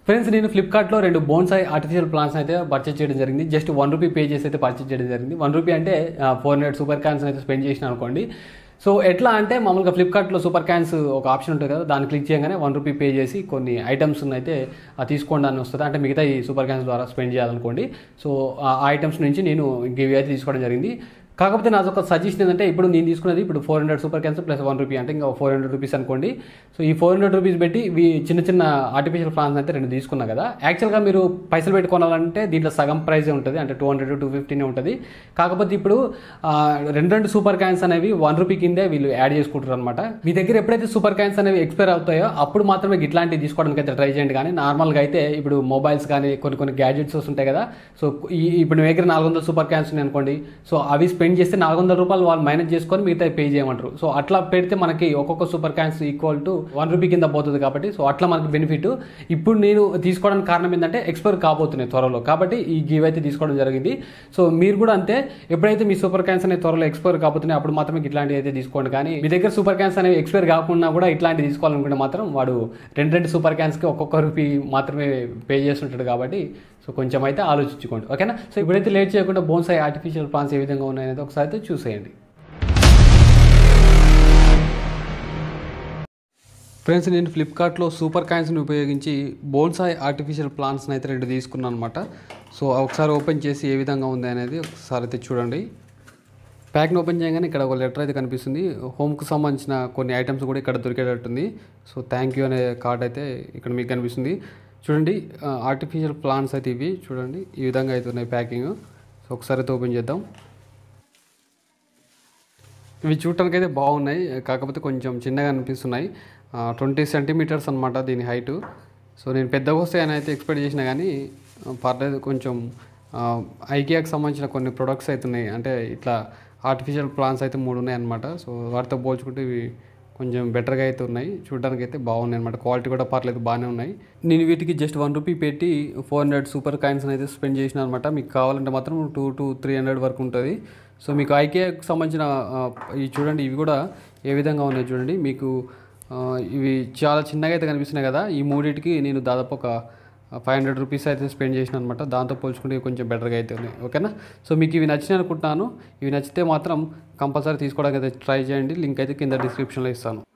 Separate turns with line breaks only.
friends నేను ఫ్లిప్కార్ట్లో రెండు బోన్సాయి ఆర్టిఫిషియల్ ప్లాంట్స్ అయితే పర్చేస్ చేయడం జరిగింది జస్ట్ వన్ రూపీ పే చేసి అయితే పర్చేస్ చేయడం జరిగింది వన్ రూపీ అంటే ఫోర్ హండ్రెడ్ సూపర్ క్యాన్స్ అయితే స్పెండ్ చేసిన అనుకోండి సో ఎట్లా అంటే మామూలుగా ఫ్లిప్కార్ట్లో సూపర్ క్యాన్స్ ఒక ఆప్షన్ ఉంటుంది కదా దాన్ని క్లిక్ చేయగానే వన్ రూపీ పే చేసి కొన్ని ఐటమ్స్ అయితే ఆ తీసుకోండి అని వస్తుంది అంటే మిగతా ఈ సూపర్ క్యాన్స్ ద్వారా స్పెండ్ చేయాలనుకోండి సో ఆ ఐటమ్స్ నుంచి నేను గివ్ అయితే తీసుకోవడం జరిగింది కాకపోతే నాది ఒక సజెషన్ ఏంటంటే ఇప్పుడు నేను తీసుకున్నది ఇప్పుడు four hundred super coins plus one rupee అంటే ఇంకా ఫోర్ హండ్రెడ్ రూపీస్ అనుకోండి సో ఈ ఫోర్ హండ్రెడ్ రూపీస్ పెట్టి ఇవి చిన్న చిన్న ఆర్టిఫిషియల్ ప్లాన్స్ అయితే రెండు తీసుకున్నా కదా యాక్చువల్గా మీరు పైసలు పెట్టి కొనాలంటే దీంట్లో సగం ప్రైజే ఉంటుంది అంటే టూ హండ్రెడ్ టూ ఫిఫ్టీనే ఉంటుంది కాకపోతే ఇప్పుడు ఆ, రెండు రెండు సూపర్ క్యాన్స్ అనేవి వన్ రూపీ కిందే వీళ్ళు యాడ్ చేసుకుంటారు అనమాట మీ దగ్గర ఎప్పుడైతే సూపర్ క్యాన్స్ అనేవి ఎక్స్పైర్ అవుతాయో అప్పుడు మాత్రమే ఇట్లాంటివి తీసుకోవడానికి అయితే ట్రై చేయండి కానీ నార్మల్గా అయితే ఇప్పుడు మొబైల్స్ కానీ కొన్ని కొన్ని గ్యాడ్జెట్స్ వస్తుంటాయి కదా సో ఈ ఇప్పుడు మీ దగ్గర నాలుగు వందల సూపర్ క్యాన్స్ ఉన్నాయి అనుకోండి సో అవి స్పెండ్ చేస్తే నాలుగు వందల రూపాయలు వాళ్ళు మైనస్ చేసుకొని మిగతా పే చేయమంటారు సో అట్లా పెడితే మనకి ఒక్కొక్క super coins equal to one rupee కింద పోతుంది కాబట్టి సో అట్లా మనకి బెనిఫిట్ ఇప్పుడు నేను తీసుకోవడానికి కారణం ఏంటంటే ఎక్స్పైర్ కాబోతున్నాయి త్వరలో కాబట్టి ఈ గివ్ అయితే తీసుకోవడం జరిగింది సో మీరు కూడా అంతే ఎప్పుడైతే మీ సూపర్ క్యాన్స్ అనేవి త్వరలో ఎక్స్పైర్ కాబోతున్నాయి అప్పుడు మాత్రమే ఇట్లాంటివి అయితే తీసుకోండి కానీ మీ దగ్గర సూపర్ క్యాన్స్ అనేవి ఎక్స్పైర్ కాకుండా కూడా ఇట్లాంటివి తీసుకోవాలనుకుంటే మాత్రం వాడు రెండు రెండు సూపర్ క్యాన్స్కి ఒక్కొక్క రూపీ మాత్రమే పే చేస్తుంటాడు కాబట్టి సో కొంచెం అయితే ఆలోచించుకోండి ఓకేనా సో ఇప్పుడైతే లేట్ చేయకుండా బోన్సాయి ఆర్టిఫిషియల్ ప్లాన్స్ ఏ విధంగా ఉన్నాయనేది ఒకసారి అయితే చూసేయండి ఫ్రెండ్స్ నేను ఫ్లిప్కార్ట్లో సూపర్ కాయిన్స్ని ఉపయోగించి బోన్సాయి ఆర్టిఫిషియల్ ప్లాంట్స్ని అయితే రెండు తీసుకున్నాను అనమాట సో ఒకసారి ఓపెన్ చేసి ఏ విధంగా ఉంది అనేది ఒకసారి అయితే చూడండి ప్యాక్ని ఓపెన్ చేయగానే ఇక్కడ ఒక లెటర్ అయితే కనిపిస్తుంది హోమ్కి సంబంధించిన కొన్ని ఐటమ్స్ కూడా ఇక్కడ దొరికేటట్టుంది సో థ్యాంక్ యూ అనే కార్డ్ అయితే ఇక్కడ మీకు కనిపిస్తుంది చూడండి ఆర్టిఫిషియల్ ప్లాంట్స్ అయితే ఇవి చూడండి ఈ విధంగా అయితే ఉన్నాయి ప్యాకింగ్ సో ఒకసారి అయితే ఓపెన్ చేద్దాం ఇవి చూడటానికి అయితే బాగున్నాయి కాకపోతే కొంచెం చిన్నగా అనిపిస్తున్నాయి ట్వంటీ సెంటీమీటర్స్ అనమాట దీని హైటు సో నేను పెద్దగా వస్తాయని అయితే ఎక్స్పెక్ట్ చేసిన కానీ ఆ, పర్లేదు కొంచెం ఐకియాకి సంబంధించిన కొన్ని ప్రొడక్ట్స్ అయితే ఉన్నాయి అంటే ఇట్లా ఆర్టిఫిషియల్ ప్లాంట్స్ అయితే మూడు ఉన్నాయి అనమాట సో వాటితో పోల్చుకుంటే ఇవి కొంచెం బెటర్గా అయితే ఉన్నాయి చూడడానికి అయితే బాగున్నాయి అనమాట క్వాలిటీ కూడా పర్లేదు బాగానే ఉన్నాయి నేను వీటికి జస్ట్ వన్ రూపీ పెట్టి ఫోర్ హండ్రెడ్ సూపర్ కాయిన్స్ అయితే స్పెండ్ చేసిన అనమాట మీకు కావాలంటే మాత్రం టూ టు త్రీ హండ్రెడ్ వరకు ఉంటుంది సో మీకు ఐకేకి సంబంధించిన ఆ, ఇవి చూడండి ఇవి కూడా ఏ విధంగా ఉన్నాయి చూడండి మీకు ఆ, ఇవి చాలా చిన్నగా అయితే కనిపిస్తున్నాయి కదా ఈ మూడింటికి నేను దాదాపు ఒక ఫైవ్ హండ్రెడ్ రూపీస్ అయితే స్పెండ్ చేసిన అనమాట దాంతో పోల్చుకుంటే ఇవి కొంచెం బెటర్గా అయితే ఉన్నాయి ఓకేనా సో మీకు ఇవి నచ్చినాయి అనుకుంటున్నాను ఇవి నచ్చితే మాత్రం కంపల్సరీ తీసుకోవడానికి అయితే ట్రై చేయండి లింక్ అయితే కింద డిస్క్రిప్షన్లో ఇస్తాను